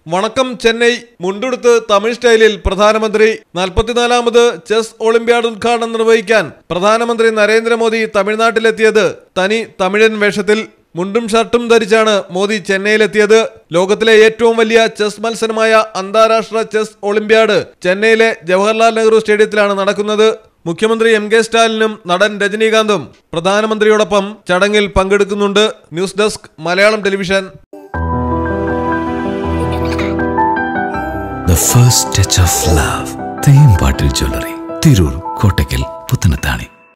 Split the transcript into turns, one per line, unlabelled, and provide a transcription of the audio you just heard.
വണക്കം ചെന്നൈ മുണ്ടുടുത്ത് തമിഴ് സ്റ്റൈലിൽ പ്രധാനമന്ത്രി നാൽപ്പത്തിനാലാമത് ചെസ് ഒളിമ്പ്യാഡ് ഉദ്ഘാടനം നിർവഹിക്കാൻ പ്രധാനമന്ത്രി നരേന്ദ്രമോദി തമിഴ്നാട്ടിലെത്തിയത് തനി തമിഴൻ വേഷത്തിൽ മുണ്ടും ഷർട്ടും ധരിച്ചാണ് മോദി ചെന്നൈയിലെത്തിയത് ലോകത്തിലെ ഏറ്റവും വലിയ ചെസ് മത്സരമായ അന്താരാഷ്ട്ര ചെസ് ഒളിമ്പ്യാഡ് ചെന്നൈയിലെ ജവഹർലാൽ നെഹ്റു സ്റ്റേഡിയത്തിലാണ് നടക്കുന്നത് മുഖ്യമന്ത്രി എം കെ സ്റ്റാലിനും നടൻ രജനീകാന്തും പ്രധാനമന്ത്രിയോടൊപ്പം ചടങ്ങിൽ പങ്കെടുക്കുന്നുണ്ട് news desk Malayalam television
The first touch of love. Thembattil jewellery Tirur Kottakkal Puthanathani